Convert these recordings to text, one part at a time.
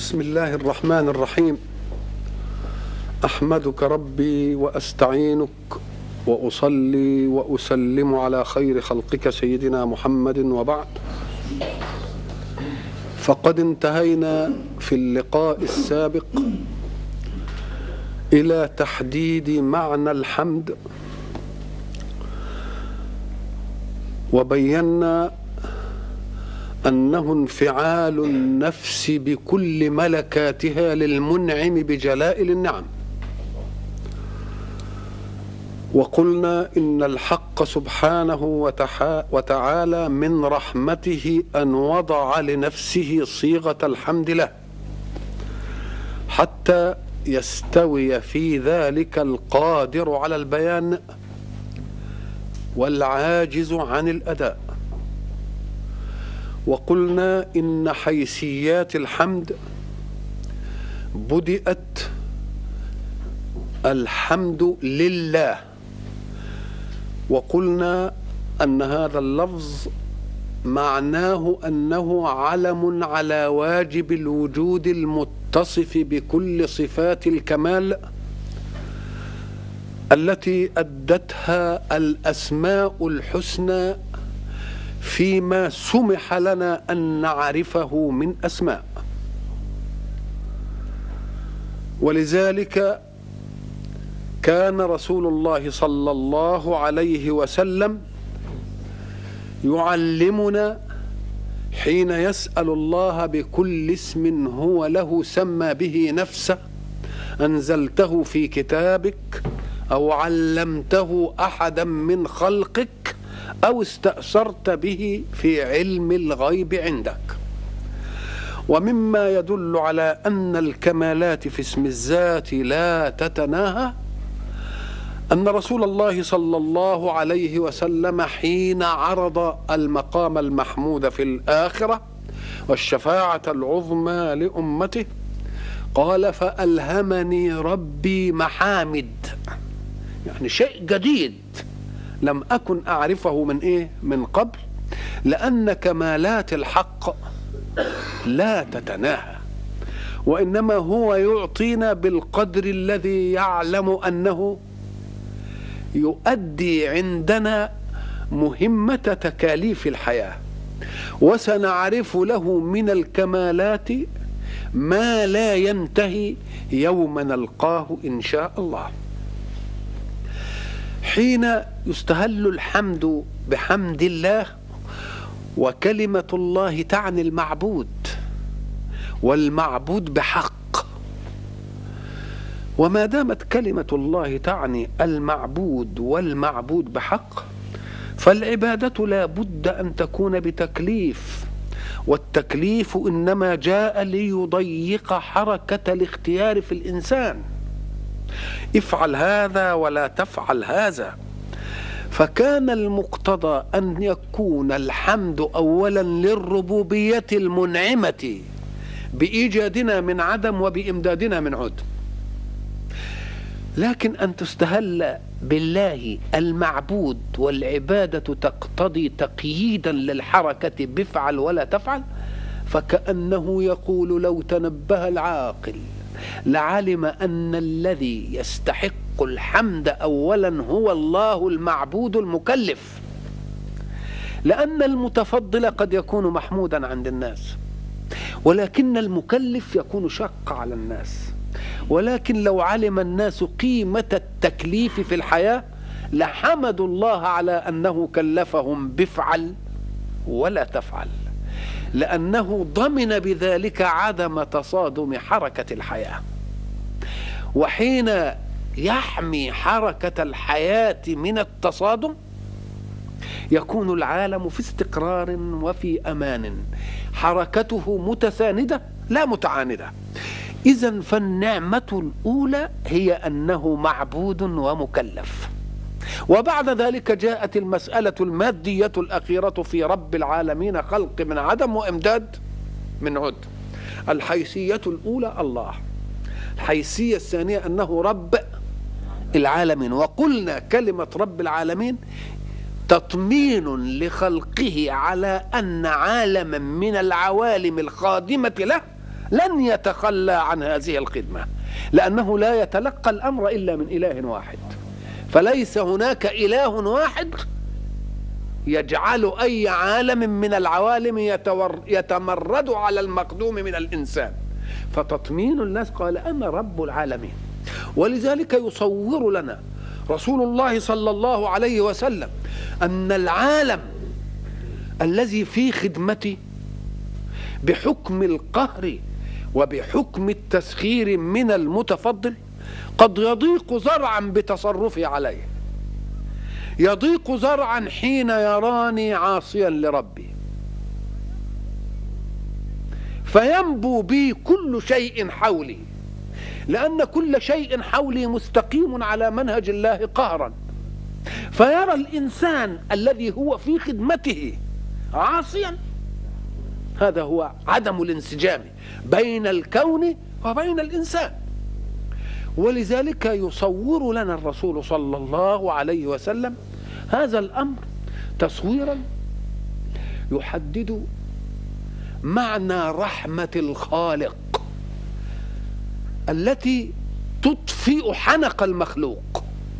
بسم الله الرحمن الرحيم احمدك ربي واستعينك واصلي واسلم على خير خلقك سيدنا محمد وبعد فقد انتهينا في اللقاء السابق الى تحديد معنى الحمد وبينا انه انفعال النفس بكل ملكاتها للمنعم بجلائل النعم وقلنا ان الحق سبحانه وتعالى من رحمته ان وضع لنفسه صيغه الحمد له حتى يستوي في ذلك القادر على البيان والعاجز عن الاداء وقلنا ان حيثيات الحمد بدات الحمد لله وقلنا ان هذا اللفظ معناه انه علم على واجب الوجود المتصف بكل صفات الكمال التي ادتها الاسماء الحسنى فيما سمح لنا ان نعرفه من اسماء ولذلك كان رسول الله صلى الله عليه وسلم يعلمنا حين يسال الله بكل اسم هو له سمى به نفسه انزلته في كتابك او علمته احدا من خلقك او استاثرت به في علم الغيب عندك ومما يدل على ان الكمالات في اسم الذات لا تتناهى ان رسول الله صلى الله عليه وسلم حين عرض المقام المحمود في الاخره والشفاعه العظمى لامته قال فالهمني ربي محامد يعني شيء جديد لم اكن اعرفه من ايه من قبل لان كمالات الحق لا تتناهى وانما هو يعطينا بالقدر الذي يعلم انه يؤدي عندنا مهمه تكاليف الحياه وسنعرف له من الكمالات ما لا ينتهي يوم نلقاه ان شاء الله حين يستهل الحمد بحمد الله وكلمه الله تعني المعبود والمعبود بحق وما دامت كلمه الله تعني المعبود والمعبود بحق فالعباده لا بد ان تكون بتكليف والتكليف انما جاء ليضيق حركه الاختيار في الانسان افعل هذا ولا تفعل هذا فكان المقتضى ان يكون الحمد اولا للربوبيه المنعمه بايجادنا من عدم وبامدادنا من عدم لكن ان تستهل بالله المعبود والعباده تقتضي تقييدا للحركه بفعل ولا تفعل فكانه يقول لو تنبه العاقل لعلم ان الذي يستحق الحمد اولا هو الله المعبود المكلف لان المتفضل قد يكون محمودا عند الناس ولكن المكلف يكون شق على الناس ولكن لو علم الناس قيمه التكليف في الحياه لحمدوا الله على انه كلفهم بفعل ولا تفعل لانه ضمن بذلك عدم تصادم حركه الحياه وحين يحمي حركه الحياه من التصادم يكون العالم في استقرار وفي امان حركته متسانده لا متعانده اذا فالنعمه الاولى هي انه معبود ومكلف وبعد ذلك جاءت المسألة المادية الأخيرة في رب العالمين خلق من عدم وإمداد من عد الحيثية الأولى الله الحيثية الثانية أنه رب العالمين وقلنا كلمة رب العالمين تطمين لخلقه على أن عالما من العوالم الخادمة له لن يتخلى عن هذه الخدمة لأنه لا يتلقى الأمر إلا من إله واحد فليس هناك إله واحد يجعل أي عالم من العوالم يتور يتمرد على المقدوم من الإنسان فتطمين الناس قال أنا رب العالمين ولذلك يصور لنا رسول الله صلى الله عليه وسلم أن العالم الذي في خدمتي بحكم القهر وبحكم التسخير من المتفضل قد يضيق زرعا بتصرفي عليه يضيق زرعا حين يراني عاصيا لربي فينبو بي كل شيء حولي لأن كل شيء حولي مستقيم على منهج الله قهرا فيرى الإنسان الذي هو في خدمته عاصيا هذا هو عدم الانسجام بين الكون وبين الإنسان ولذلك يصور لنا الرسول صلى الله عليه وسلم هذا الأمر تصويرا يحدد معنى رحمة الخالق التي تطفئ حنق المخلوق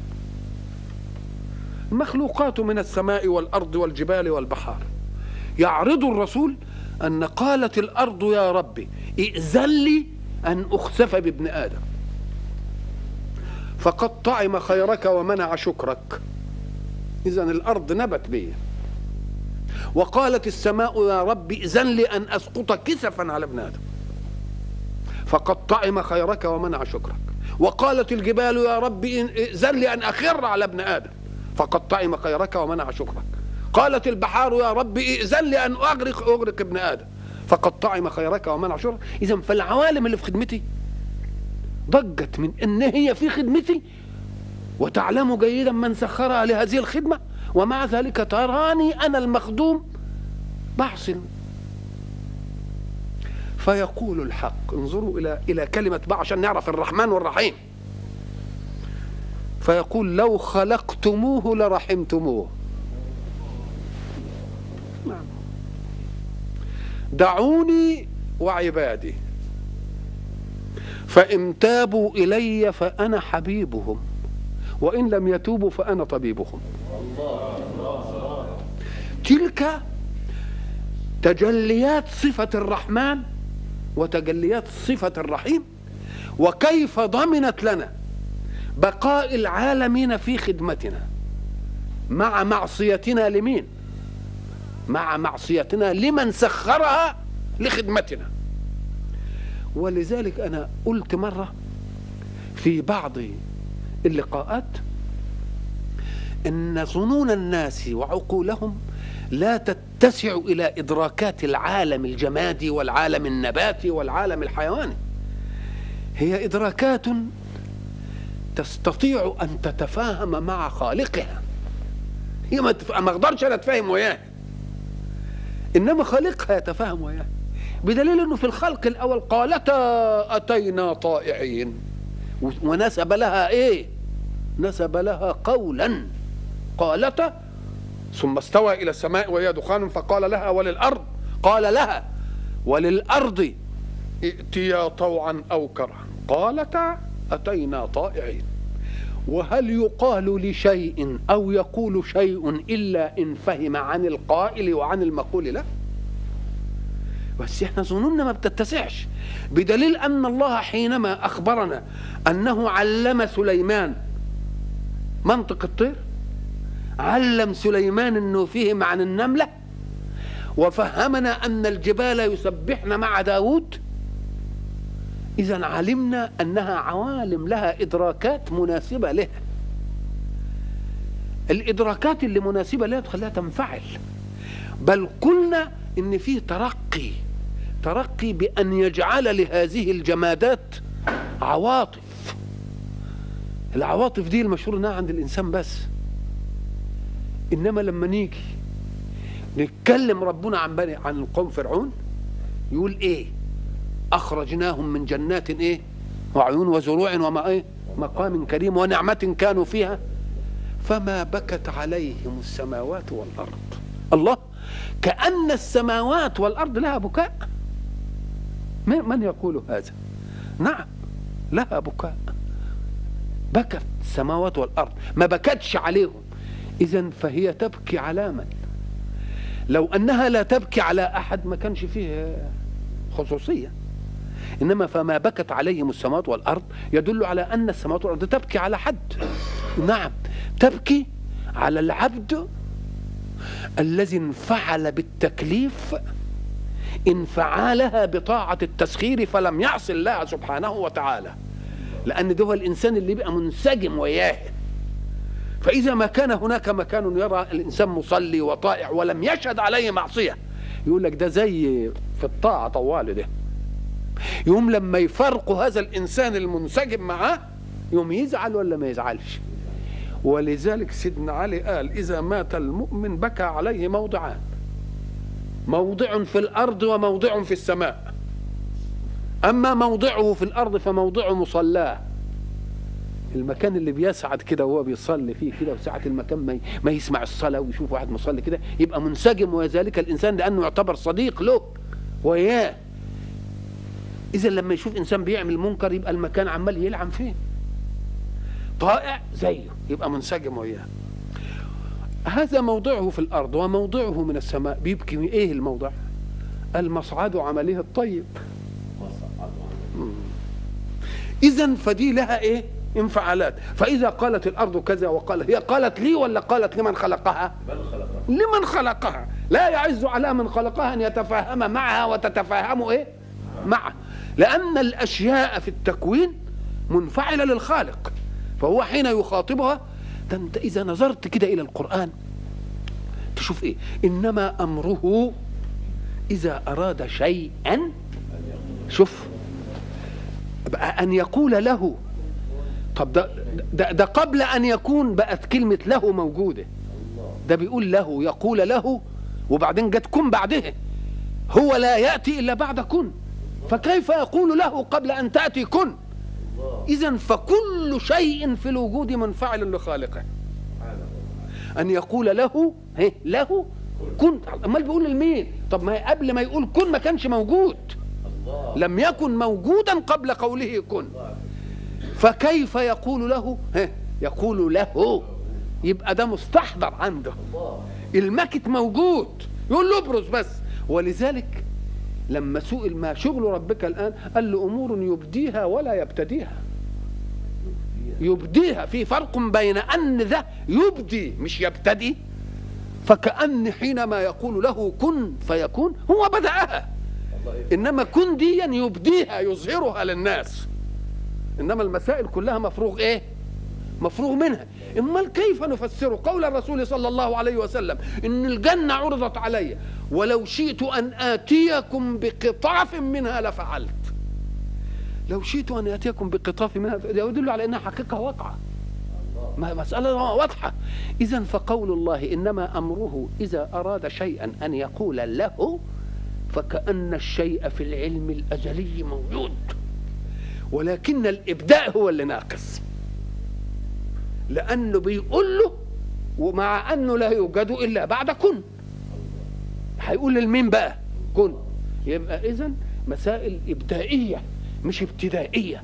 المخلوقات من السماء والأرض والجبال والبحار يعرض الرسول أن قالت الأرض يا ربي ائذن لي أن أخسف بابن آدم فقد طعم خيرك ومنع شكرك إذا الأرض نبت بي وقالت السماء يا رب إذن لي أن أسقط كسفا على ابن آدم فقد طعم خيرك ومنع شكرك وقالت الجبال يا رب إذن لي أن أخر على ابن آدم فقد طعم خيرك ومنع شكرك قالت البحار يا رب إذن لي أن أغرق أغرق ابن آدم فقد طعم خيرك ومنع شكرك إذا فالعوالم اللي في خدمتي ضجت من ان هي في خدمتي وتعلم جيدا من سخرها لهذه الخدمه ومع ذلك تراني انا المخدوم بعصي فيقول الحق انظروا الى الى كلمه بقى عشان نعرف الرحمن والرحيم فيقول لو خلقتموه لرحمتموه نعم دعوني وعبادي فإن تابوا إلي فأنا حبيبهم وإن لم يتوبوا فأنا طبيبهم تلك تجليات صفة الرحمن وتجليات صفة الرحيم وكيف ضمنت لنا بقاء العالمين في خدمتنا مع معصيتنا لمين مع معصيتنا لمن سخرها لخدمتنا ولذلك أنا قلت مرة في بعض اللقاءات ان ظنون الناس وعقولهم لا تتسع الى ادراكات العالم الجمادي والعالم النباتي والعالم الحيواني هي ادراكات تستطيع ان تتفاهم مع خالقها هي ما ما اقدرش انا اتفاهم وياه انما خالقها يتفاهم وياه بدليل انه في الخلق الاول قالتا اتينا طائعين ونسب لها ايه نسب لها قولا قالتا ثم استوى الى السماء وهي دخان فقال لها وللارض قال لها وللارض ائتيا طوعا او كرها قالتا اتينا طائعين وهل يقال لشيء او يقول شيء الا ان فهم عن القائل وعن المقول له بس احنا ظنوننا ما بتتسعش بدليل ان الله حينما اخبرنا انه علم سليمان منطق الطير علم سليمان انه فهم عن النمله وفهمنا ان الجبال يسبحن مع داود اذا علمنا انها عوالم لها ادراكات مناسبه لها الادراكات اللي مناسبه لها تخليها تنفعل بل قلنا ان فيه ترقي ترقي بأن يجعل لهذه الجمادات عواطف العواطف دي المشهور انها عند الانسان بس انما لما نيجي نتكلم ربنا عن بني عن القوم فرعون يقول ايه اخرجناهم من جنات ايه وعيون وزروع وما ايه مقام كريم ونعمة كانوا فيها فما بكت عليهم السماوات والارض الله كأن السماوات والارض لها بكاء من يقول هذا نعم لها بكاء بكت السماوات والارض ما بكتش عليهم اذا فهي تبكي على من لو انها لا تبكي على احد ما كانش فيه خصوصيه انما فما بكت عليهم السماوات والارض يدل على ان السماوات والارض تبكي على حد نعم تبكي على العبد الذي انفعل بالتكليف انفعالها بطاعة التسخير فلم يعص الله سبحانه وتعالى لأن ده هو الإنسان اللي بقى منسجم وياه فإذا ما كان هناك مكان يرى الإنسان مصلي وطائع ولم يشهد عليه معصية يقول لك ده زي في الطاعة طوال ده يوم لما يفرقوا هذا الإنسان المنسجم معاه يوم يزعل ولا ما يزعلش ولذلك سيدنا علي قال إذا مات المؤمن بكى عليه موضعان موضع في الأرض وموضع في السماء أما موضعه في الأرض فموضع مصلاه المكان اللي بيسعد كده وهو بيصلي فيه كده وساعة المكان ما, ما يسمع الصلاة ويشوف واحد مصلي كده يبقى منسجم وذلك الإنسان لأنه يعتبر صديق له وياه إذا لما يشوف إنسان بيعمل منكر يبقى المكان عمال يلعن فيه طائع زيه يبقى منسجم وياه هذا موضعه في الأرض وموضعه من السماء بيبكي من إيه الموضع المصعد عمله الطيب إذا فدي لها إيه انفعالات فإذا قالت الأرض كذا وقال هي قالت لي ولا قالت لمن خلقها لمن خلقها لا يعز على من خلقها أن يتفاهم معها وتتفاهم إيه معه لأن الأشياء في التكوين منفعلة للخالق فهو حين يخاطبها ده انت اذا نظرت كده الى القران تشوف ايه انما امره اذا اراد شيئا شوف بقى ان يقول له طب ده, ده, ده قبل ان يكون بقت كلمه له موجوده ده بيقول له يقول له وبعدين جت كن بعده هو لا ياتي الا بعد كن فكيف يقول له قبل ان تاتي كن إذا فكل شيء في الوجود منفعل لخالقه أن يقول له هي له كن أمال بيقول لمين طب ما قبل ما يقول كن ما كانش موجود لم يكن موجودا قبل قوله كن فكيف يقول له هي يقول له يبقى ده مستحضر عنده المكت موجود يقول له ابرز بس ولذلك لما سئل ما شغل ربك الآن قال له أمور يبديها ولا يبتديها يبديها في فرق بين أن ذا يبدي مش يبتدي فكأن حينما يقول له كن فيكون هو بدأها إنما كن ديا يبديها يظهرها للناس إنما المسائل كلها مفروغ إيه مفروغ منها امال كيف نفسر قول الرسول صلى الله عليه وسلم ان الجنه عرضت علي ولو شئت ان اتيكم بقطاف منها لفعلت لو شئت ان اتيكم بقطاف منها يدل على انها حقيقه واقعه ما مسألة واضحة إذا فقول الله إنما أمره إذا أراد شيئا أن يقول له فكأن الشيء في العلم الأزلي موجود ولكن الإبداء هو اللي ناقص لأنه بيقول له ومع أنه لا يوجد إلا بعد كن هيقول للمين بقى كن يبقى إذا مسائل إبدائية مش ابتدائية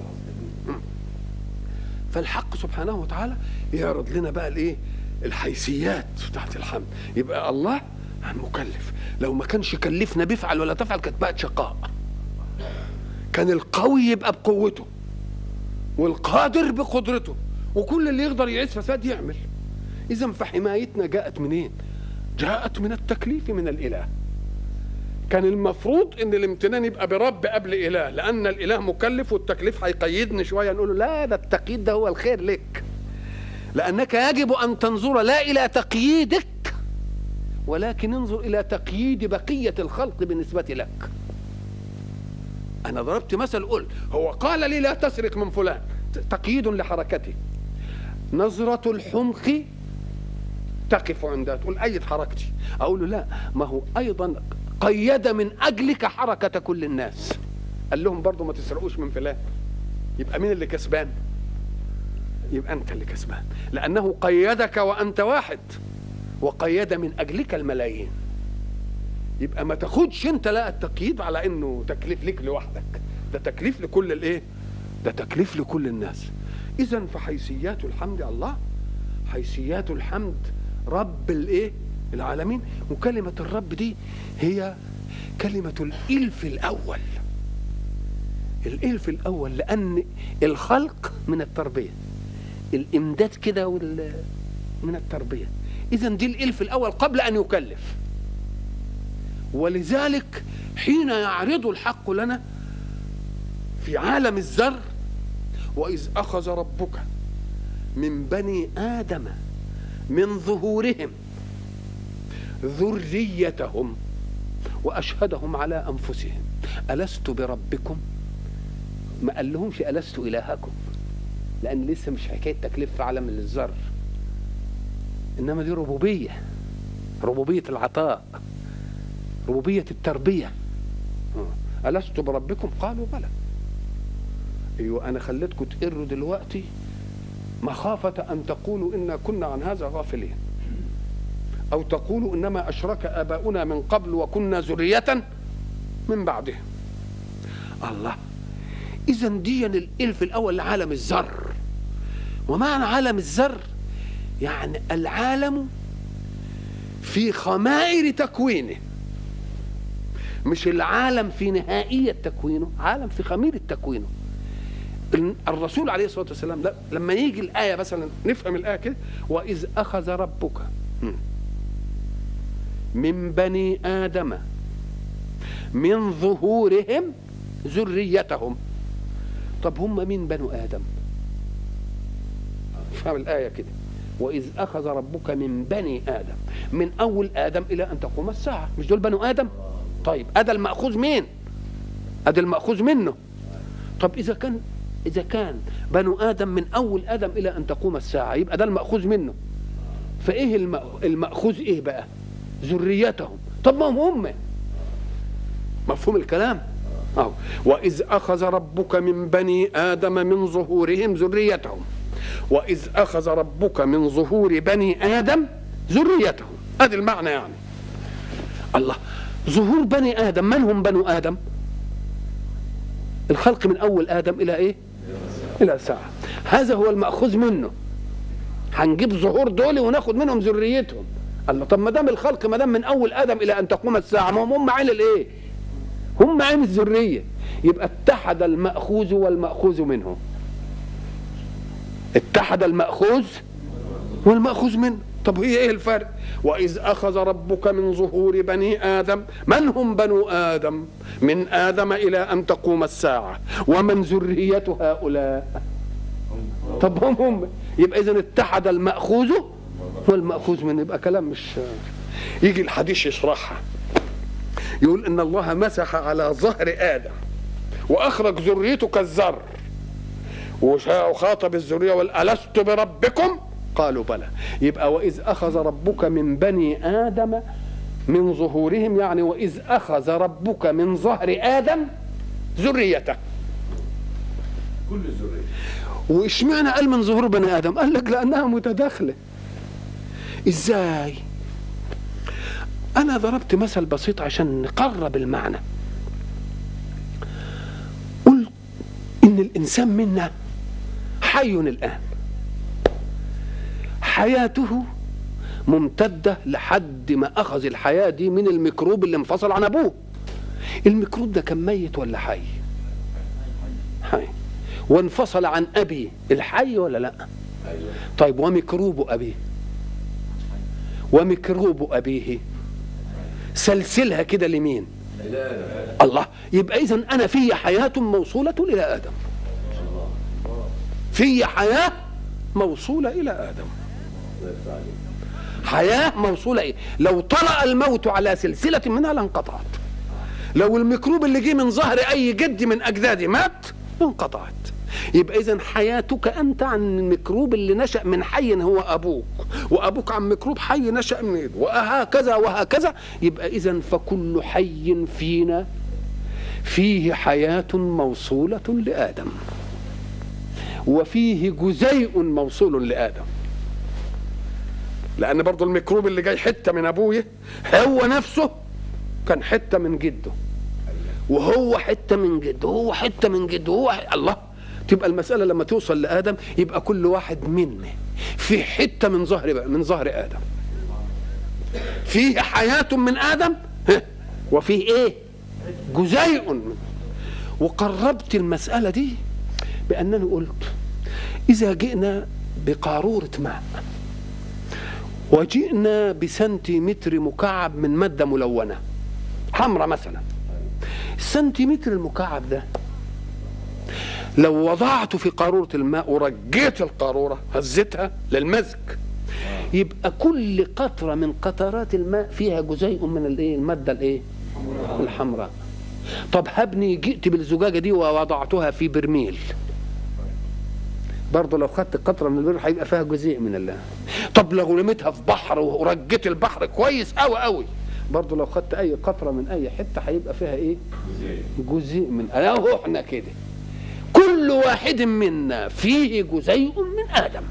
فالحق سبحانه وتعالى يعرض لنا بقى الايه الحيثيات بتاعت الحمد يبقى الله مكلف لو ما كانش كلفنا بيفعل ولا تفعل كانت بقت شقاء كان القوي يبقى بقوته والقادر بقدرته وكل اللي يقدر يعيش فساد يعمل اذا فحمايتنا جاءت منين جاءت من التكليف من الاله كان المفروض ان الامتنان يبقى برب قبل اله لان الاله مكلف والتكليف هيقيدني شويه نقول له لا ده التقييد ده هو الخير لك لانك يجب ان تنظر لا الى تقييدك ولكن انظر الى تقييد بقيه الخلق بالنسبه لك انا ضربت مثل قلت هو قال لي لا تسرق من فلان تقييد لحركته نظرة الحمق تقف عندها تقول أيد حركتي أقول له لا ما هو أيضا قيد من أجلك حركة كل الناس قال لهم برضو ما تسرقوش من فلان يبقى مين اللي كسبان يبقى أنت اللي كسبان لأنه قيدك وأنت واحد وقيد من أجلك الملايين يبقى ما تاخدش انت لا التقييد على انه تكليف ليك لوحدك ده تكليف لكل الايه ده تكليف لكل الناس اذا فحيثيات الحمد الله حيثيات الحمد رب الايه العالمين وكلمه الرب دي هي كلمه الالف الاول الالف الاول لان الخلق من التربيه الامداد كده وال من التربيه اذا دي الالف الاول قبل ان يكلف ولذلك حين يعرض الحق لنا في عالم الذر واذ اخذ ربك من بني ادم من ظهورهم ذريتهم واشهدهم على انفسهم الست بربكم ما قال لهمش الست الهكم لان لسه مش حكايه تكليف في عالم الذر انما دي ربوبيه ربوبيه العطاء ربوبيه التربيه الست بربكم قالوا بلى ايوه انا خليتكم تقروا دلوقتي مخافه ان تقولوا انا كنا عن هذا غافلين او تقولوا انما اشرك اباؤنا من قبل وكنا ذريه من بعدهم الله اذا دي الالف الاول لعالم الذر ومعنى عالم الذر يعني العالم في خمائر تكوينه مش العالم في نهائية تكوينه عالم في خميرة تكوينه الرسول عليه الصلاة والسلام لا لما يجي الآية مثلا نفهم الآية كده وإذ أخذ ربك من بني آدم من ظهورهم ذريتهم طب هم مين بنو آدم فهم الآية كده وإذ أخذ ربك من بني آدم من أول آدم إلى أن تقوم الساعة مش دول بنو آدم طيب أدا المأخوذ مين أدا المأخوذ منه طب إذا كان إذا كان بنو آدم من أول آدم إلى أن تقوم الساعة يبقى ده المأخوذ منه فإيه المأخوذ إيه بقى ذريتهم طب ما هم هم مفهوم الكلام أو وإذ أخذ ربك من بني آدم من ظهورهم ذريتهم وإذ أخذ ربك من ظهور بني آدم ذريتهم هذا المعنى يعني الله ظهور بني آدم من هم بنو آدم الخلق من أول آدم إلى إيه إلى ساعة هذا هو المأخوذ منه هنجيب ظهور دول وناخد منهم ذريتهم الله طب ما دام الخلق ما دام من اول ادم الى ان تقوم الساعه ما هم هم عين الايه؟ هم عين الذريه يبقى اتحد الماخوذ والماخوذ منه اتحد الماخوذ والماخوذ منه طب هي ايه الفرق واذ اخذ ربك من ظهور بني ادم من هم بنو ادم من ادم الى ان تقوم الساعه ومن ذريه هؤلاء طب هم هم يبقى اذا اتحد الماخوذ والماخوذ منه يبقى كلام مش يجي الحديث يشرحها يقول ان الله مسح على ظهر ادم واخرج ذريته كالذر وخاطب الذريه وقال الست بربكم قالوا بلى يبقى واذ اخذ ربك من بني ادم من ظهورهم يعني واذ اخذ ربك من ظهر ادم ذريته كل الذريه واشمعنى قال من ظهور بني ادم قال لك لانها متداخله ازاي انا ضربت مثل بسيط عشان نقرب المعنى قلت ان الانسان منا حي الان حياته ممتدة لحد ما أخذ الحياة دي من الميكروب اللي انفصل عن أبوه الميكروب ده كان ميت ولا حي حي وانفصل عن أبي الحي ولا لا ايوه طيب وميكروب أبيه وميكروب أبيه سلسلها كده لمين لا الله يبقى إذا أنا في حياة موصولة إلى آدم في حياة موصولة إلى آدم حياة موصولة إيه؟ لو طلع الموت على سلسلة منها لانقطعت لو الميكروب اللي جه من ظهر أي جد من أجدادي مات انقطعت يبقى إذا حياتك أنت عن الميكروب اللي نشأ من حي هو أبوك وأبوك عن ميكروب حي نشأ من إيده وهكذا وهكذا يبقى إذا فكل حي فينا فيه حياة موصولة لآدم وفيه جزيء موصول لآدم لأن برضو الميكروب اللي جاي حتة من أبوه هو نفسه كان حته من جده وهو حته من جده وهو حته من جده وهو ح... الله تبقى المساله لما توصل لادم يبقى كل واحد منا في حته من ظهر من ظهر ادم فيه حياه من ادم ها، وفيه ايه جزيء من وقربت المساله دي بانني قلت اذا جئنا بقاروره ماء وجئنا بسنتيمتر مكعب من ماده ملونه حمراء مثلا السنتيمتر المكعب ده لو وضعته في قارورة الماء ورجيت القارورة هزتها للمزج يبقى كل قطرة من قطرات الماء فيها جزيء من الايه المادة الايه الحمراء طب هبني جئت بالزجاجة دي ووضعتها في برميل برضه لو خدت قطرة من البر هيبقى فيها جزيء من الله طب لو رميتها في بحر ورجيت البحر كويس قوي قوي برضه لو خدت اي قطرة من اي حتة هيبقى فيها ايه جزيء من اهو احنا كده كل واحد منا فيه جزيء من ادم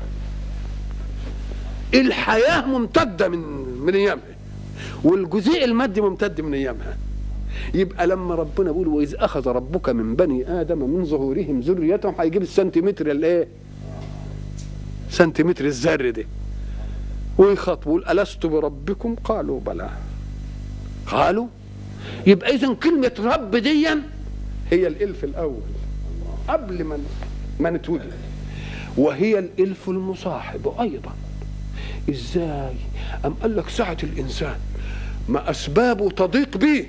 الحياه ممتده من من ايامها والجزيء المادي ممتد من ايامها يبقى لما ربنا بيقول واذ اخذ ربك من بني ادم من ظهورهم ذريتهم هيجيب السنتيمتر الايه سنتيمتر الذر ده ويخاطبوا يقول الست بربكم قالوا بلى قالوا يبقى اذا كلمه رب ديا هي الالف الاول قبل ما ما نتولد وهي الالف المصاحب ايضا ازاي ام قال لك سعه الانسان ما اسبابه تضيق به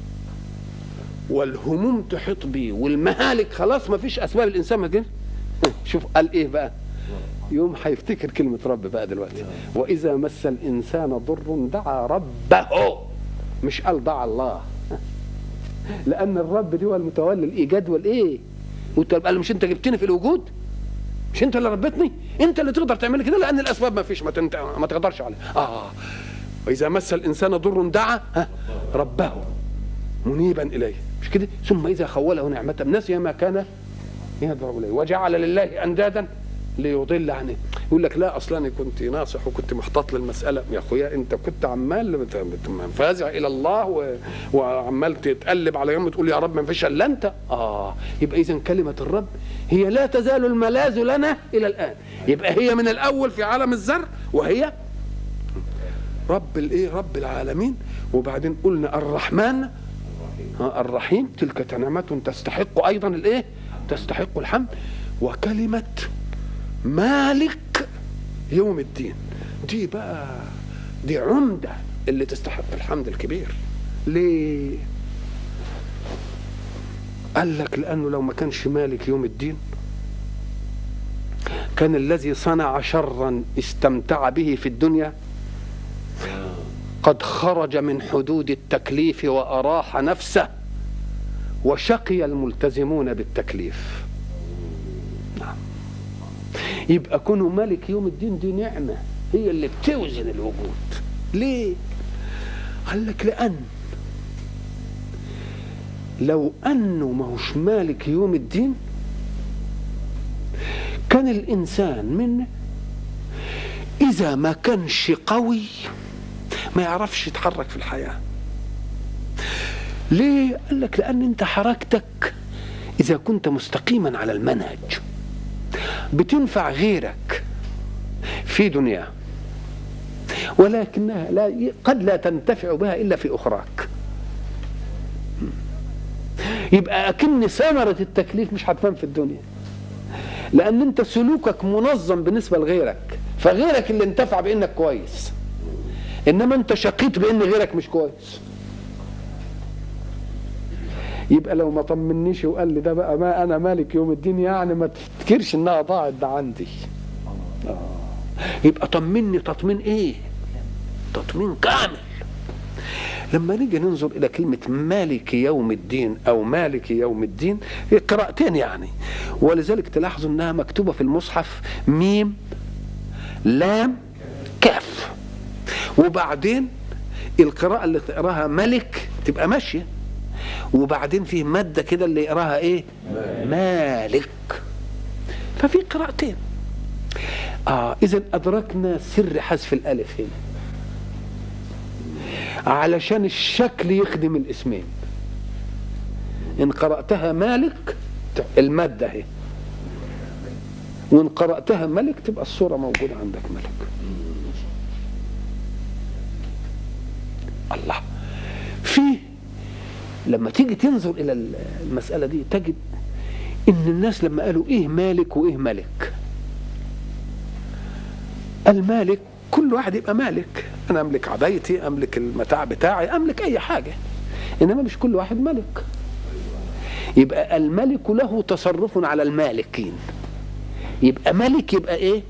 والهموم تحيط به والمهالك خلاص ما فيش اسباب الانسان ما كده شوف قال ايه بقى يوم هيفتكر كلمة رب بقى دلوقتي وإذا مس الإنسان ضر دعا ربه مش قال دعا الله لأن الرب دي هو المتولي الإيجاد والإيه وانت قال مش انت جبتني في الوجود مش انت اللي ربيتني انت اللي تقدر تعمل كده لان الاسباب ما فيش ما, تنت... ما تقدرش عليها اه واذا مس الانسان ضر دعا ها ربه منيبا اليه مش كده ثم اذا خوله نعمه نسي ما كان يدعو اليه وجعل لله اندادا ليضل عنه يقول لك لا اصلا انا كنت ناصح وكنت محتاط للمساله يا اخويا انت كنت عمال بت- بت- منفزع الى الله و... وعمال تتقلب على يوم تقول يا رب ما فيش الا انت اه يبقى اذا كلمه الرب هي لا تزال الملاذ لنا الى الان يبقى هي من الاول في عالم الذر وهي رب الايه رب العالمين وبعدين قلنا الرحمن ها الرحيم تلك نعمة تستحق أيضا الإيه؟ تستحق الحمد وكلمة مالك يوم الدين دي بقى دي عمدة اللي تستحق الحمد الكبير ليه؟ قال لك لأنه لو ما كانش مالك يوم الدين كان الذي صنع شرا استمتع به في الدنيا قد خرج من حدود التكليف وأراح نفسه وشقي الملتزمون بالتكليف نعم يبقى كونه ملك يوم الدين دي نعمة هي اللي بتوزن الوجود ليه قال لك لأن لو أنه ما هوش مالك يوم الدين كان الإنسان منه إذا ما كانش قوي ما يعرفش يتحرك في الحياة ليه؟ قال لك لأن أنت حركتك إذا كنت مستقيما على المنهج بتنفع غيرك في دنياه ولكنها لا قد لا تنتفع بها إلا في أخراك يبقى أكن ثمرة التكليف مش هتبان في الدنيا لأن أنت سلوكك منظم بالنسبة لغيرك فغيرك اللي انتفع بأنك كويس انما انت شقيت بان غيرك مش كويس يبقى لو ما طمنيش وقال لي ده بقى ما انا مالك يوم الدين يعني ما تفتكرش انها ضاعت ده عندي آه. يبقى طمني تطمين ايه تطمين كامل لما نيجي ننظر الى كلمه مالك يوم الدين او مالك يوم الدين هي قراءتين يعني ولذلك تلاحظوا انها مكتوبه في المصحف ميم لام كاف وبعدين القراءة اللي تقراها ملك تبقى ماشية وبعدين فيه مادة كده اللي يقراها ايه مالك ففي قراءتين اه اذا ادركنا سر حذف الالف هنا علشان الشكل يخدم الاسمين ان قرأتها مالك المادة اهي وان قرأتها ملك تبقى الصورة موجودة عندك ملك الله في لما تيجي تنظر الى المسألة دي تجد ان الناس لما قالوا ايه مالك وايه ملك المالك كل واحد يبقى مالك انا املك عبايتي املك المتاع بتاعي املك اي حاجه انما مش كل واحد ملك يبقى الملك له تصرف على المالكين يبقى ملك يبقى ايه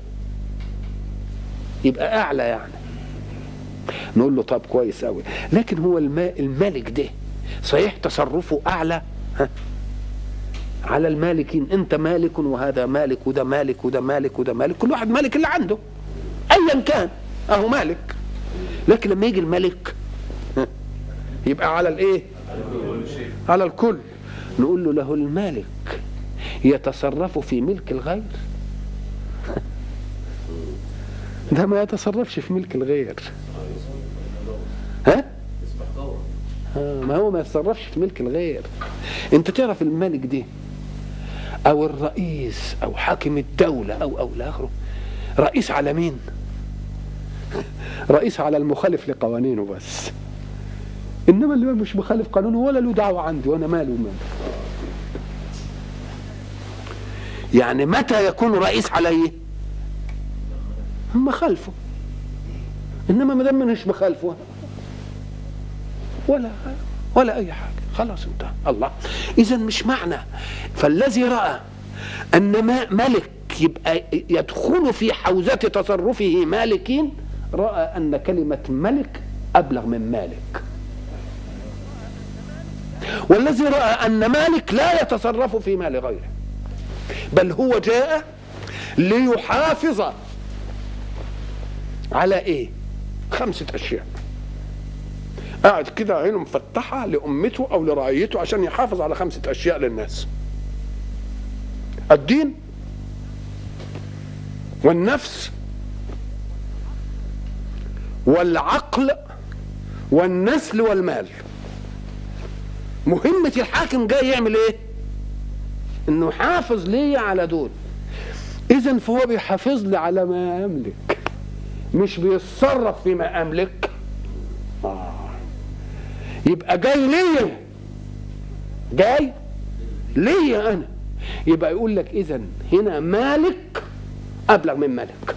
يبقى اعلى يعني نقول له طب كويس قوي لكن هو الما الملك ده صحيح تصرفه اعلى ها على المالكين انت مالك وهذا مالك وده مالك وده مالك وده مالك كل واحد مالك اللي عنده ايا كان اهو مالك لكن لما يجي الملك ها، يبقى على الايه على الكل نقول له له المالك يتصرف في ملك الغير ده ما يتصرفش في ملك الغير ها آه، ما هو ما يتصرفش في ملك الغير انت تعرف الملك ده او الرئيس او حاكم الدولة او او لا اخره رئيس على مين رئيس على المخالف لقوانينه بس انما اللي مش مخالف قانونه ولا له دعوه عندي وانا مالي وماله يعني متى يكون رئيس عليه هم خلفه انما ما دام مش بخالفه ولا ولا اي حاجه خلاص انتهى الله اذا مش معنى فالذي راى ان ما ملك يبقى يدخل في حوزه تصرفه مالكين راى ان كلمه ملك ابلغ من مالك والذي راى ان مالك لا يتصرف في مال غيره بل هو جاء ليحافظ على ايه خمسه اشياء قاعد كده عينه مفتحه لامته او لرعيته عشان يحافظ على خمسه اشياء للناس الدين والنفس والعقل والنسل والمال مهمة الحاكم جاي يعمل ايه انه يحافظ لي على دول اذا فهو بيحافظ لي على ما املك مش بيتصرف فيما املك آه. يبقى جاي ليا جاي ليا انا يبقى يقول لك اذا هنا مالك ابلغ من ملك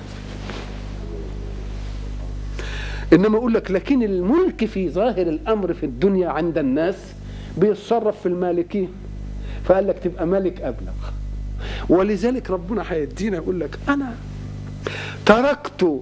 انما يقول لك لكن الملك في ظاهر الامر في الدنيا عند الناس بيتصرف في المالكين فقال لك تبقى ملك ابلغ ولذلك ربنا هيدينا يقول لك انا تركت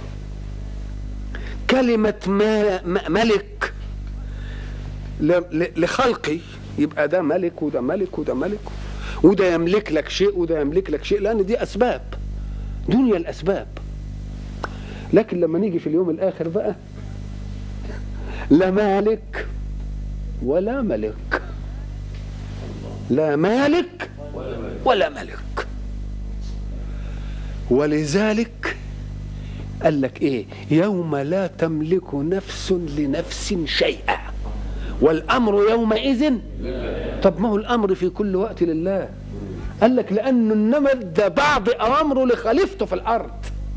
كلمة ما ما- ملك ل- ل- لخلقي يبقى ده ملك وده ملك وده ملك وده يملك لك شيء وده يملك لك شيء لأن دي أسباب دنيا الأسباب لكن لما نيجي في اليوم الآخر بقى لا مالك ولا ملك لا مالك ولا ملك ولذلك قال لك ايه يوم لا تملك نفس لنفس شيئا والامر يومئذ طب ما هو الامر في كل وقت لله قال لك لانه انما ادى بعض اوامره لخليفته في الارض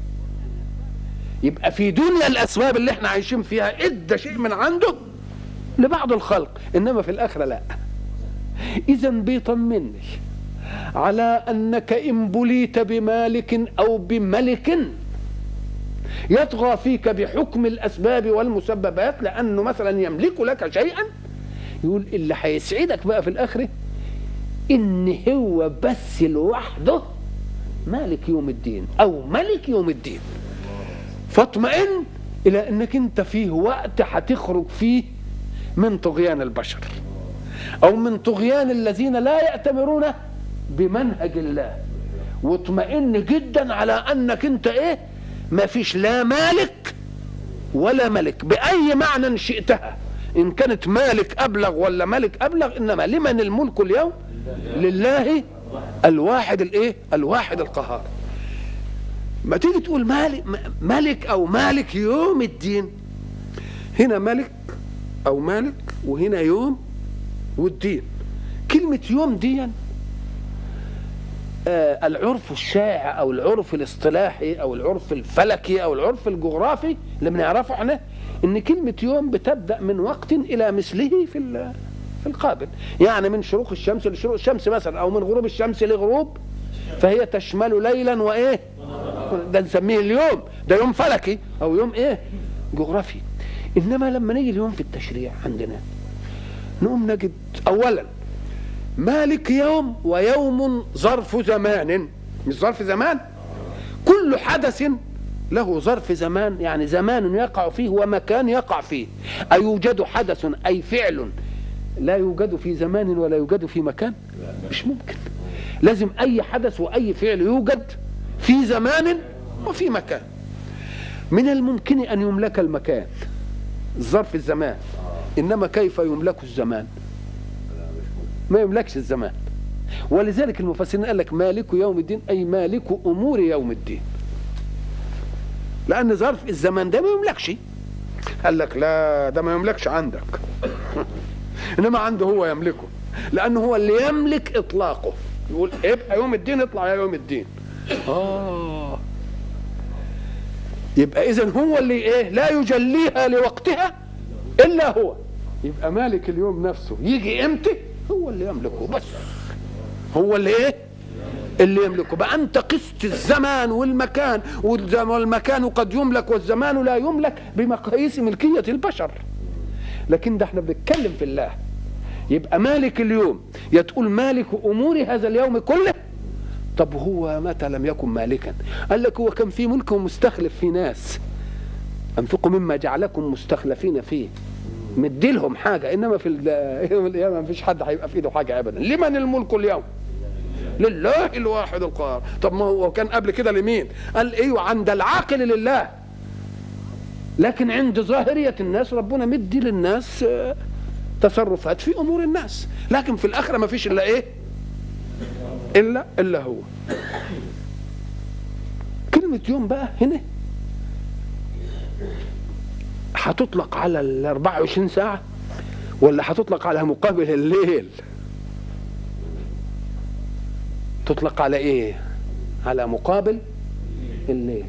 يبقى في دنيا الاسباب اللي احنا عايشين فيها ادى شيء من عنده لبعض الخلق انما في الاخره لا اذا بيطمني على انك ان بليت بمالك او بملك يطغى فيك بحكم الاسباب والمسببات لانه مثلا يملك لك شيئا يقول اللي هيسعدك بقى في الاخره ان هو بس لوحده مالك يوم الدين او ملك يوم الدين فاطمئن الى انك انت فيه وقت هتخرج فيه من طغيان البشر او من طغيان الذين لا يأتمرون بمنهج الله واطمئن جدا على انك انت ايه ما فيش لا مالك ولا ملك باي معنى شئتها ان كانت مالك ابلغ ولا ملك ابلغ انما لمن الملك اليوم لله الواحد الايه الواحد القهار ما تيجي تقول مالك ملك او مالك يوم الدين هنا ملك او مالك وهنا يوم والدين كلمه يوم دي آه العرف الشائع او العرف الاصطلاحي او العرف الفلكي او العرف الجغرافي اللي بنعرفه احنا ان كلمه يوم بتبدا من وقت الى مثله في ال- في القابل يعني من شروق الشمس لشروق الشمس مثلا او من غروب الشمس لغروب فهي تشمل ليلا وايه ده نسميه اليوم ده يوم فلكي او يوم ايه جغرافي انما لما نيجي اليوم في التشريع عندنا نقوم نجد اولا مالك يوم ويوم ظرف زمان مش ظرف زمان كل حدث له ظرف زمان يعني زمان يقع فيه ومكان يقع فيه أيوجد حدث أي فعل لا يوجد في زمان ولا يوجد في مكان مش ممكن لازم أي حدث وأي فعل يوجد في زمان وفي مكان من الممكن أن يملك المكان ظرف الزمان إنما كيف يملك الزمان ما يملكش الزمان ولذلك المفسرين قال لك مالك يوم الدين أي مالك أمور يوم الدين لأن ظرف الزمان ده ما يملكش قال لك لا ده ما يملكش عندك انما عنده هو يملكه لانه هو اللي يملك اطلاقه يقول ابقى يوم الدين اطلع يا يوم الدين اه يبقى اذا هو اللي ايه لا يجليها لوقتها الا هو يبقى مالك اليوم نفسه يجي امتى هو اللي يملكه بس هو اللي ايه اللي يملكه بقى انت قست الزمان والمكان والزم- والمكان قد يملك والزمان لا يملك بمقاييس ملكية البشر لكن ده احنا بنتكلم في الله يبقى مالك اليوم يا تقول مالك امور هذا اليوم كله طب هو متى لم يكن مالكا قال لك هو كان في ملك ومستخلف في ناس انفقوا مما جعلكم مستخلفين فيه مدي لهم حاجه انما في ال- يوم القيامه مفيش حد هيبقى في ايده حاجه ابدا لمن الملك اليوم لله الواحد القهار طب ما هو كان قبل كده لمين قال ايوه عند العاقل لله لكن عند ظاهرية الناس ربنا مدي للناس آه، تصرفات في امور الناس لكن في الاخره ما فيش الا ايه الا الا هو كلمة يوم بقى هنا هتطلق على ال 24 ساعة ولا هتطلق على مقابل الليل تطلق على ايه على مقابل الليل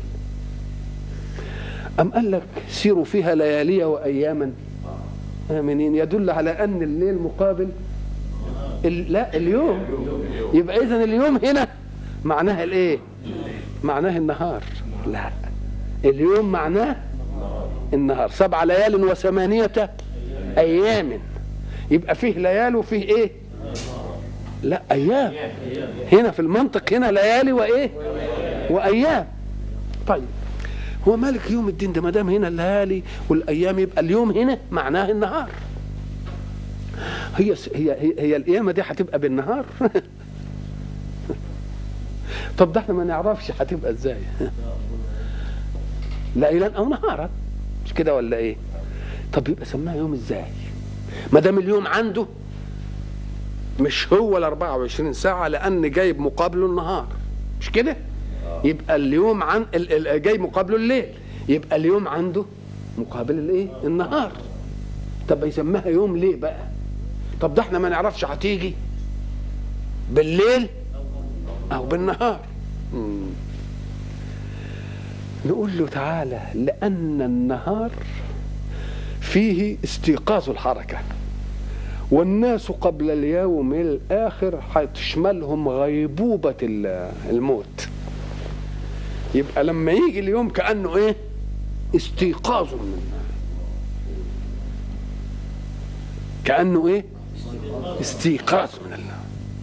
أم قال لك سيروا فيها ليالي وأياما آمنين يدل على أن الليل مقابل ال... لا اليوم يبقى إذن اليوم هنا معناها الإيه معناه النهار لا اليوم معناه النهار سبع ليال وثمانية أيام يبقى فيه ليال وفيه إيه لا أيام هنا في المنطق هنا ليالي وإيه وأيام طيب هو مالك يوم الدين ده ما دام هنا الليالي والايام يبقى اليوم هنا معناه النهار هي هي هي, هي القيامه دي هتبقى بالنهار طب ده احنا ما نعرفش هتبقى ازاي ليلا او نهارا مش كده ولا ايه طب يبقى سماها يوم ازاي ما دام اليوم عنده مش هو ال 24 ساعه لان جايب مقابله النهار مش كده يبقى اليوم عن ال- ال- جاي مقابله الليل يبقى اليوم عنده مقابل الايه النهار طب يسميها يوم ليه بقى طب ده احنا ما نعرفش هتيجي بالليل او بالنهار مم. نقول له تعالى لان النهار فيه استيقاظ الحركه والناس قبل اليوم الاخر هتشملهم غيبوبه ال- الموت يبقى لما يجي اليوم كانه ايه استيقاظ من كانه ايه استيقاظ من الله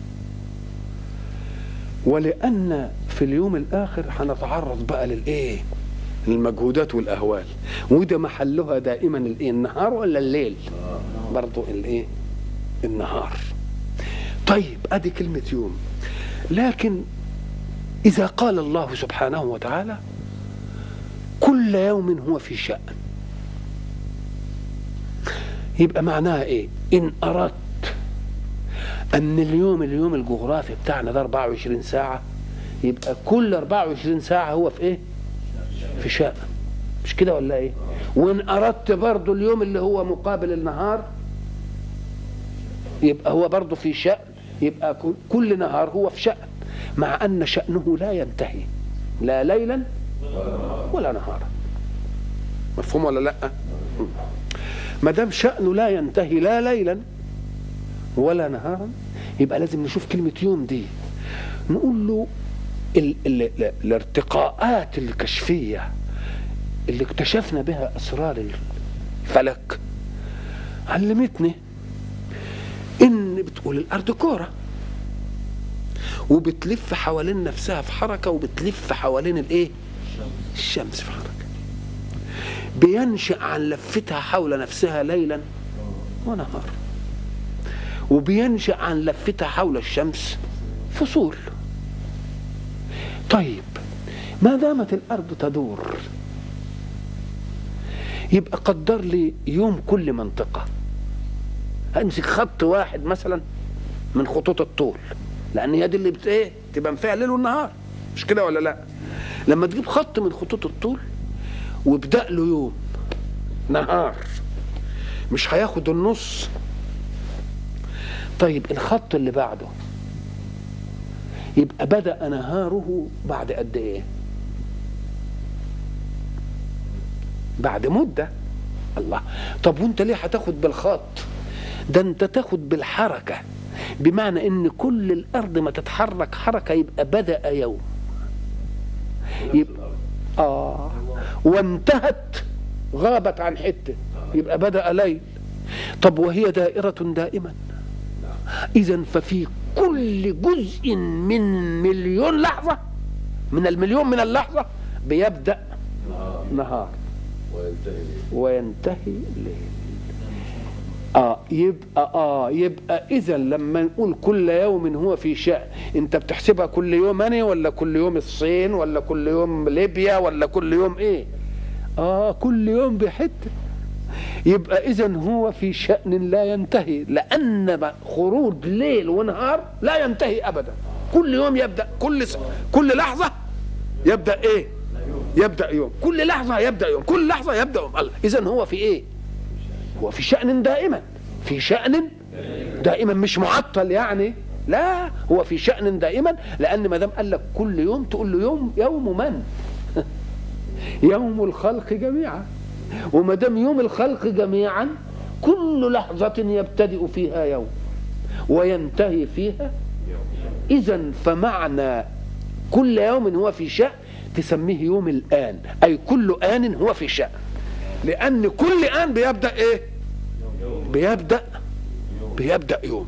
ولان في اليوم الاخر هنتعرض بقى للايه المجهودات والاهوال وده محلها دائما الايه النهار ولا الليل برضو الايه النهار طيب ادي كلمه يوم لكن إذا قال الله سبحانه وتعالى كل يوم هو في شأن يبقى معناها إيه؟ إن أردت أن اليوم اليوم الجغرافي بتاعنا ده 24 ساعة يبقى كل 24 ساعة هو في إيه؟ في شأن مش كده ولا إيه؟ وان اردت برضو اليوم اللي هو مقابل النهار يبقى هو برضو في شأن يبقى كل- كل نهار هو في شأن مع ان شأنه لا ينتهي لا ليلا ولا نهارا مفهوم ولا لا ما دام شأنه لا ينتهي لا ليلا ولا نهارا يبقى لازم نشوف كلمة يوم دي نقول له ال ال ال الارتقاءات الكشفية اللي اكتشفنا بها أسرار الفلك علمتني إن بتقول الأرض كورة وبتلف حوالين نفسها في حركة وبتلف حوالين الإيه؟ الشمس في حركة بينشأ عن لفتها حول نفسها ليلا ونهار وبينشأ عن لفتها حول الشمس فصول طيب ما دامت الأرض تدور يبقى قدر لي يوم كل منطقة همسك خط واحد مثلا من خطوط الطول لأن هي دي اللي بت إيه تبقى فيها الليل والنهار مش كده ولا لا لما تجيب خط من خطوط الطول وابدأ له يوم نهار مش هياخد النص طيب الخط اللي بعده يبقى بدأ نهاره بعد قد ايه بعد مدة الله طب وانت ليه هتاخد بالخط ده انت تاخد بالحركة بمعنى ان كل الارض ما تتحرك حركة يبقى بدأ يوم يبقى اه وانتهت غابت عن حتة يبقى بدأ ليل طب وهي دائرة دائما إذا ففي كل جزء من مليون لحظة من المليون من اللحظة بيبدأ نهار وينتهي ليه وينتهي الليل اه يبقى اه يبقى اذا لما نقول كل يوم هو في شأن انت بتحسبها كل يوم انا ولا كل يوم الصين ولا كل يوم ليبيا ولا كل يوم ايه اه كل يوم بحته يبقى اذا هو في شأن لا ينتهي لان خروج ليل ونهار لا ينتهي ابدا كل يوم يبدا كل س... كل لحظه يبدا ايه يبدا يوم كل لحظه يبدا يوم كل لحظه يبدا يوم الله اذا هو في ايه هو في شأن دائما في شأن دائما مش معطل يعني لا هو في شأن دائما لأن ما دام قال لك كل يوم تقول له يوم يوم من؟ يوم الخلق جميعا وما دام يوم الخلق جميعا كل لحظة يبتدئ فيها يوم وينتهي فيها إذا فمعنى كل يوم هو في شأن تسميه يوم الآن أي كل آن هو في شأن لأن كل آن بيبدأ إيه؟ بيبدأ بيبدأ يوم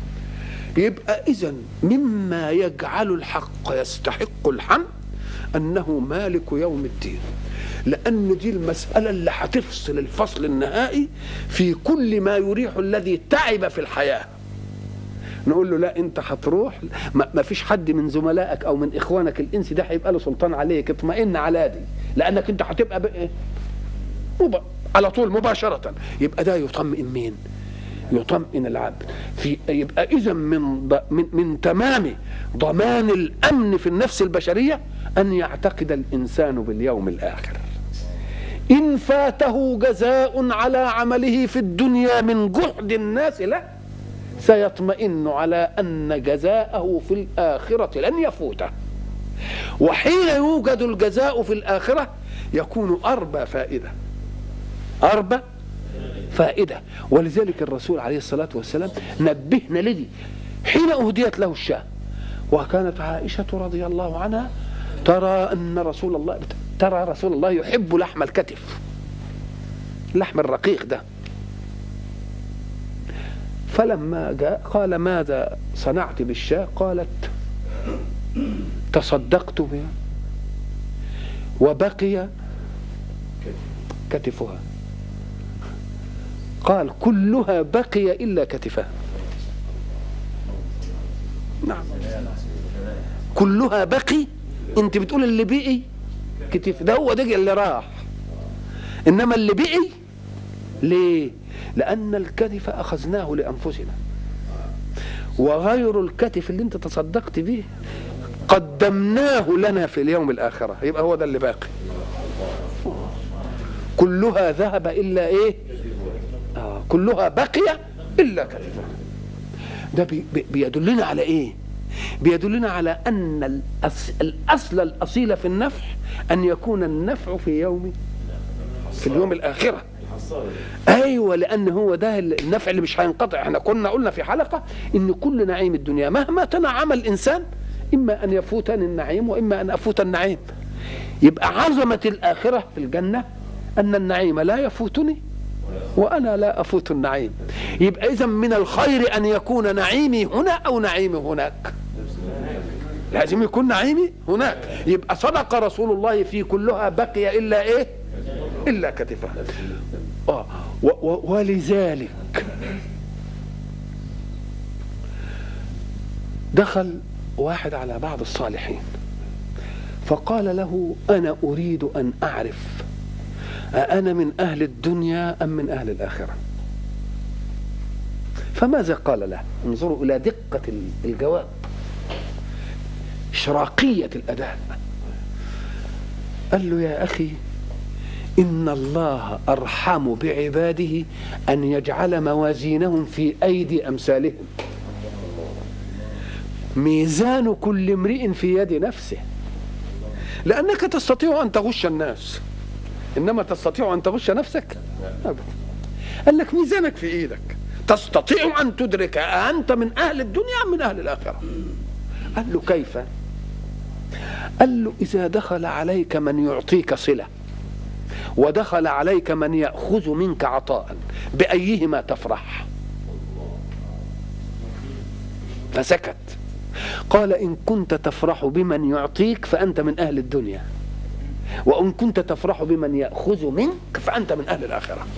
يبقى إذا مما يجعل الحق يستحق الحمد أنه مالك يوم الدين لأن دي المسألة اللي هتفصل الفصل النهائي في كل ما يريح الذي تعب في الحياة نقول له لا انت هتروح ما ما فيش حد من زملائك او من اخوانك الانس ده هيبقى له سلطان عليك اطمئن على دي لانك انت هتبقى بقى مب... على طول مباشرة يبقى ده يطمئن مين؟ يطمئن العبد في يبقى اذا من ض... من من تمام ضمان الامن في النفس البشريه ان يعتقد الانسان باليوم الاخر ان فاته جزاء على عمله في الدنيا من جهد الناس له سيطمئن على ان جزاءه في الاخره لن يفوته وحين يوجد الجزاء في الاخره يكون اربى فائده اربى فائدة ولذلك الرسول عليه الصلاة والسلام نبهنا لدي حين أهديت له الشاة وكانت عائشة رضي الله عنها ترى أن رسول الله ترى رسول الله يحب لحم الكتف اللحم الرقيق ده فلما جاء قال ماذا صنعت بالشاة قالت تصدقت بها وبقي كتفها قال كلها بقي الا كتفها نعم كلها بقي انت بتقول اللي بقي كتف ده هو ده اللي راح انما اللي بقي ليه لان الكتف اخذناه لانفسنا وغير الكتف اللي انت تصدقت به قدمناه لنا في اليوم الاخره يبقى هو ده اللي باقي كلها ذهب الا ايه آه كلها بقي الا كتفها ده بي بي بيدلنا على ايه بيدلنا على ان الأص... الاصل الاصيل في النفع ان يكون النفع في يوم في اليوم الاخره ايوه لان هو ده النفع اللي مش هينقطع احنا كنا قلنا في حلقه ان كل نعيم الدنيا مهما تنعم الانسان اما ان يفوتني النعيم واما ان افوت النعيم يبقى عظمه الاخره في الجنه ان النعيم لا يفوتني وانا لا افوت النعيم يبقى اذا من الخير ان يكون نعيمي هنا او نعيمي هناك لازم يكون نعيمي هناك يبقى صدق رسول الله في كلها بقي الا ايه الا كتفها آه. و- و- ولذلك دخل واحد على بعض الصالحين فقال له انا اريد ان اعرف أأنا من أهل الدنيا أم من أهل الآخرة فماذا قال له انظروا إلى دقة الجواب إشراقية الأداء قال له يا أخي إن الله أرحم بعباده أن يجعل موازينهم في أيدي أمثالهم ميزان كل امرئ في يد نفسه لأنك تستطيع أن تغش الناس انما تستطيع ان تغش نفسك ابدا قال لك ميزانك في ايدك تستطيع ان تدرك انت من اهل الدنيا ام من اهل الاخره قال له كيف قال له اذا دخل عليك من يعطيك صله ودخل عليك من ياخذ منك عطاء بايهما تفرح فسكت قال ان كنت تفرح بمن يعطيك فانت من اهل الدنيا وإن كنت تفرح بمن يأخذ منك فأنت من أهل الآخرة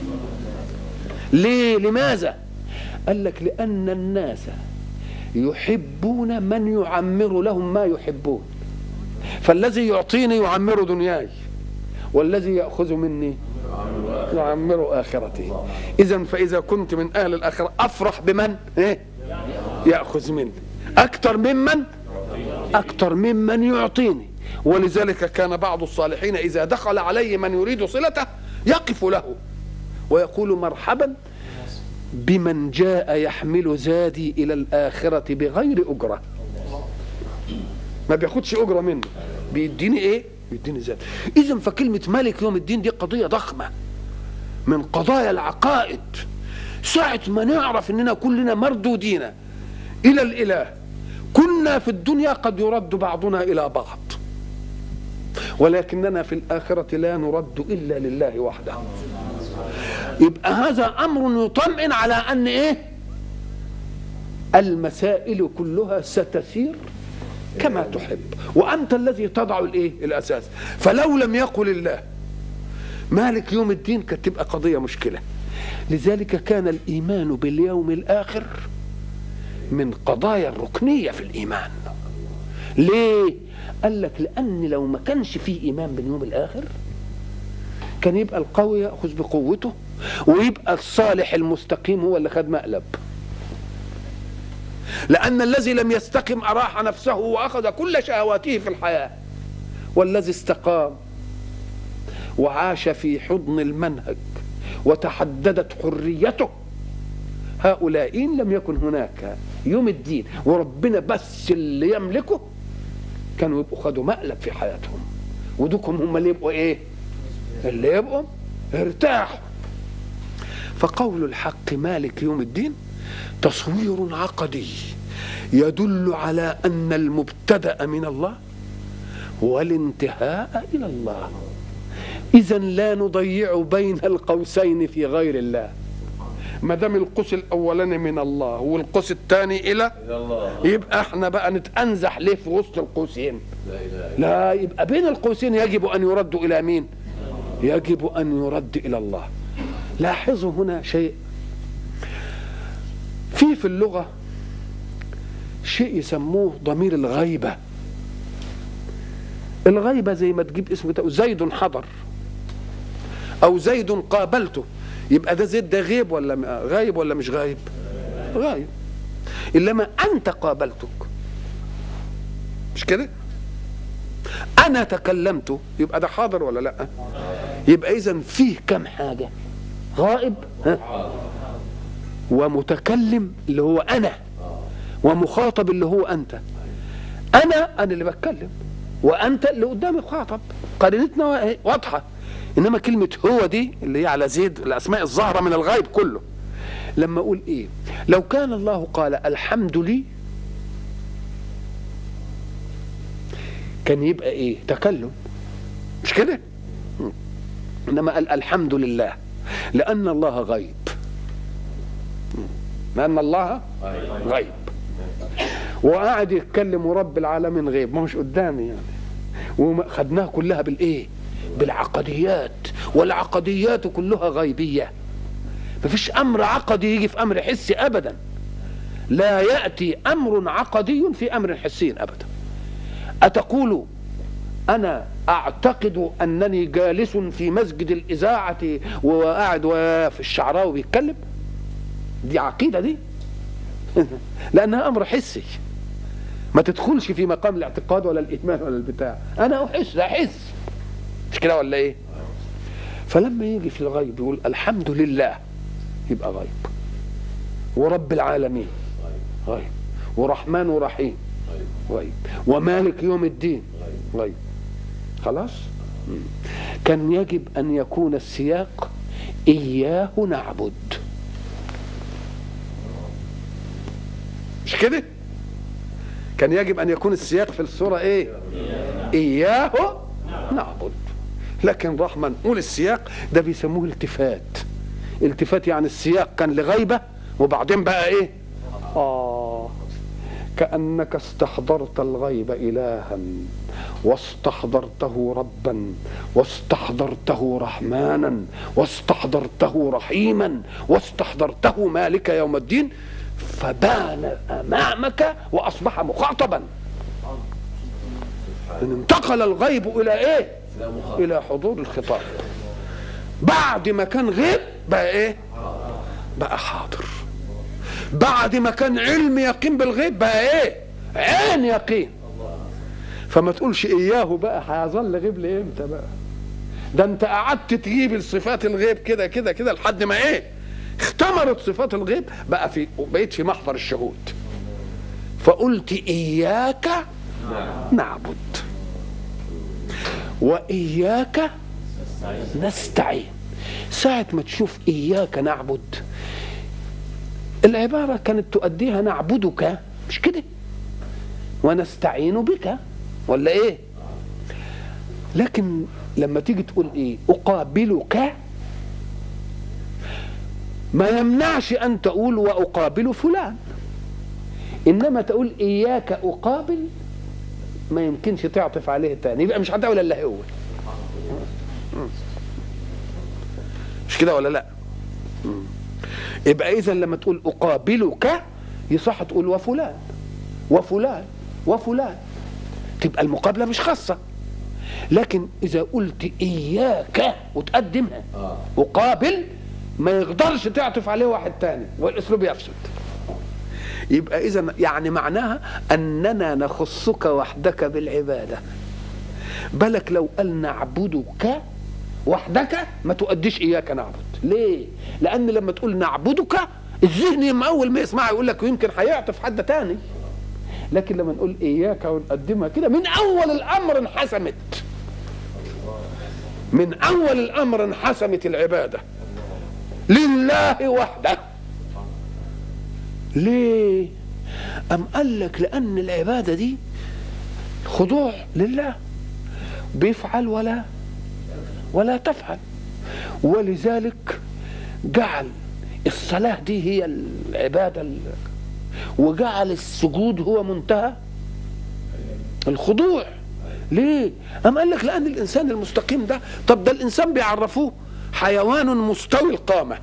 ليه لماذا قال لك لأن الناس يحبون من يعمر لهم ما يحبون فالذي يعطيني يعمر دنياي والذي يأخذ مني يعمر آخرتي إذا فإذا كنت من أهل الآخرة أفرح بمن إيه؟ يأخذ مني أكثر ممن أكثر ممن يعطيني ولذلك كان بعض الصالحين إذا دخل عليه من يريد صلته يقف له ويقول مرحبا بمن جاء يحمل زادي إلى الآخرة بغير أجرة ما بياخدش أجرة منه بيديني إيه؟ بيديني زاد إذا فكلمة مالك يوم الدين دي قضية ضخمة من قضايا العقائد ساعة ما نعرف إننا كلنا مردودين إلى الإله كنا في الدنيا قد يرد بعضنا إلى بعض ولكننا في الآخرة لا نرد إلا لله وحده يبقى هذا أمر يطمئن على أن إيه المسائل كلها ستسير كما تحب وأنت الذي تضع الإيه الأساس فلو لم يقل الله مالك يوم الدين كانت تبقى قضية مشكلة لذلك كان الإيمان باليوم الآخر من قضايا الركنية في الإيمان ليه؟ قال لك لأن لو ما كانش فيه إيمان باليوم الآخر كان يبقى القوي يأخذ بقوته ويبقى الصالح المستقيم هو اللي خد مقلب لأن الذي لم يستقم أراح نفسه وأخذ كل شهواته في الحياة والذي استقام وعاش في حضن المنهج وتحددت حريته هؤلاء إن لم يكن هناك يوم الدين وربنا بس اللي يملكه كانوا يبقوا خدوا مقلب في حياتهم ودوكم هم اللي يبقوا ايه اللي يبقوا ارتاحوا فقول الحق مالك يوم الدين تصوير عقدي يدل على ان المبتدا من الله والانتهاء الى الله اذا لا نضيع بين القوسين في غير الله ما دام القوس الاولاني من الله والقوس الثاني الى إلى الله يبقى احنا بقى نتأنزح ليه في وسط القوسين لا إله إلا لا يبقى بين القوسين يجب ان يرد الى مين يجب ان يرد الى الله لاحظوا هنا شيء في في اللغه شيء يسموه ضمير الغيبه الغيبه زي ما تجيب اسم بتاعه زيد حضر او زيد قابلته يبقى ده زيد ده غيب ولا م- غايب ولا مش غايب غايب انما انت قابلتك مش كده انا تكلمت يبقى ده حاضر ولا لا يبقى اذا فيه كم حاجه غائب ها؟ ومتكلم اللي هو انا ومخاطب اللي هو انت انا انا اللي بتكلم وانت اللي قدامي خاطب قرينتنا واضحه انما كلمه هو دي اللي هي على زيد الاسماء الظاهره من الغيب كله لما اقول ايه لو كان الله قال الحمد لي كان يبقى ايه تكلم مش كده م. انما قال الحمد لله لان الله غيب م. لان الله غيب وقاعد يتكلم ورب العالمين غيب ما مش قدامي يعني وخدناها كلها بالايه بالعقديات والعقديات كلها غيبيه مفيش امر عقدي يجي في امر حسي ابدا لا ياتي امر عقدي في امر حسي ابدا اتقول انا اعتقد انني جالس في مسجد الاذاعه وقاعد في الشعراوي بيتكلم دي عقيده دي لانها امر حسي ما تدخلش في مقام الاعتقاد ولا الايمان ولا البتاع انا احس احس مش كده ولا ايه فلما يجي في الغيب يقول الحمد لله يبقى غيب ورب العالمين غيب ورحمن ورحيم غيب ومالك يوم الدين غيب خلاص مم. كان يجب ان يكون السياق اياه نعبد مش كده كان يجب ان يكون السياق في السوره ايه اياه نعبد لكن رحمة نقول السياق ده بيسموه التفات التفات يعني السياق كان لغيبة وبعدين بقى ايه آه كأنك استحضرت الغيب إلها واستحضرته ربا واستحضرته رحمانا واستحضرته رحيما واستحضرته مالك يوم الدين فبان أمامك وأصبح مخاطبا إن انتقل الغيب إلى إيه إلى حضور الخطاب بعد ما كان غيب بقى إيه بقى حاضر بعد ما كان علم يقين بالغيب بقى ايه عين يقين فما تقولش اياه بقى هيظل غيب لامتى بقى ده انت قعدت تجيب الصفات الغيب كده كده كده لحد ما ايه اختمرت صفات الغيب بقى في بقيت في محضر الشهود فقلت اياك نعبد واياك نستعين ساعة ما تشوف اياك نعبد العبارة كانت تؤديها نعبدك مش كده ونستعين بك ولا ايه لكن لما تيجي تقول ايه اقابلك ما يمنعش ان تقول واقابل فلان انما تقول اياك اقابل ما يمكنش تعطف عليه تاني يبقى مش هتقول الا هو مش كده ولا لا يبقى اذا لما تقول اقابلك يصح تقول وفلان وفلان وفلان تبقى المقابله مش خاصه لكن اذا قلت اياك وتقدمها اقابل ما يقدرش تعطف عليه واحد تاني والاسلوب يفسد يبقى اذا يعني معناها اننا نخصك وحدك بالعباده بالك لو قال نعبدك وحدك ما تؤديش اياك نعبد ليه لان لما تقول نعبدك الذهن اول ما يسمعها يقول لك يمكن هيعطف حد تاني لكن لما نقول اياك ونقدمها كده من اول الامر انحسمت من اول الامر انحسمت العباده لله وحده ليه ام قال لك لان العباده دي خضوع لله بيفعل ولا ولا تفعل ولذلك جعل الصلاة دي هي العبادة وجعل السجود هو منتهى الخضوع ليه؟ أم قال لك لأن الإنسان المستقيم ده طب ده الإنسان بيعرفوه حيوان مستوي القامة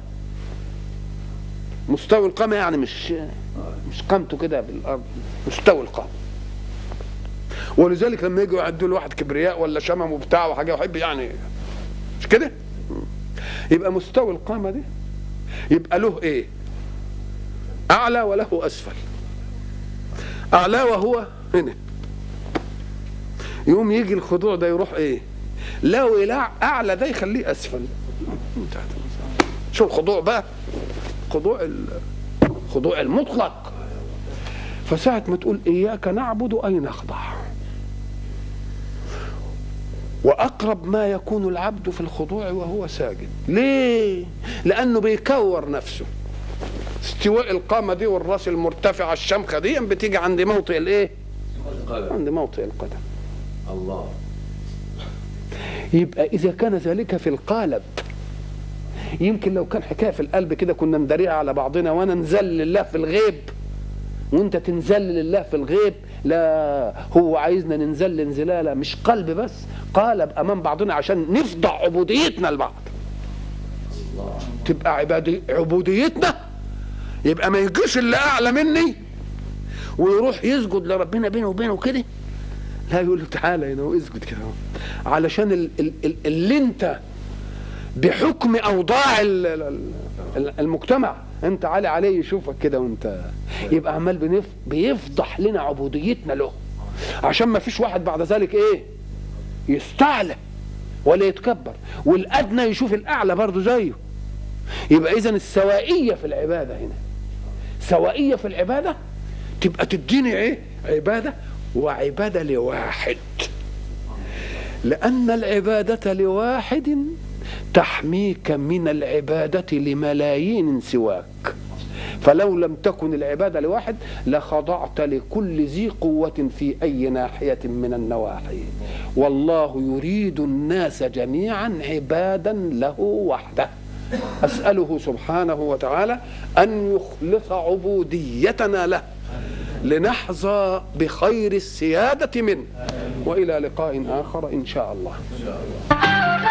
مستوي القامة يعني مش مش قامته كده بالأرض مستوي القامة ولذلك لما يجوا يعدوا له واحد كبرياء ولا شمم وبتاع وحاجه يحب يعني مش كده يبقى مستوى القامه دي يبقى له ايه اعلى وله اسفل اعلى وهو هنا يوم يجي الخضوع ده يروح ايه لو الى اعلى ده يخليه اسفل شو الخضوع بقى خضوع ال- خضوع المطلق فساعة ما تقول إياك نعبد أي نخضع وأقرب ما يكون العبد في الخضوع وهو ساجد ليه؟ لأنه بيكور نفسه استواء القامة دي والراس المرتفعة الشمخة دي بتيجي عند موطئ الإيه؟ قلم عند موطئ القدم الله يبقى إذا كان ذلك في القالب يمكن لو كان حكاية في القلب كده كنا ندريها على بعضنا وأنا نزل لله في الغيب وأنت تنزل لله في الغيب لا هو عايزنا ننزل انزلالة مش قلب بس قالب أمام بعضنا عشان نفضع عبوديتنا لبعض تبقى عبادي عبوديتنا يبقى ما يجيش اللي أعلى مني ويروح يسجد لربنا بينه وبينه كده لا يقول له تعالى هنا واسجد كده علشان ال- ال- ال- اللي انت بحكم اوضاع ال- ال- ال- المجتمع انت عالي عليه يشوفك كده وانت يبقى عمال بنف بيفضح لنا عبوديتنا له عشان ما فيش واحد بعد ذلك ايه يستعلى ولا يتكبر والادنى يشوف الاعلى برضه زيه يبقى اذا السوائيه في العباده هنا سوائيه في العباده تبقى تديني ايه عباده وعباده لواحد لان العباده لواحد تحميك من العباده لملايين سواك فلو لم تكن العباده لواحد لخضعت لكل ذي قوه في اي ناحيه من النواحي والله يريد الناس جميعا عبادا له وحده اساله سبحانه وتعالى ان يخلص عبوديتنا له لنحظى بخير السياده منه والى لقاء اخر ان شاء الله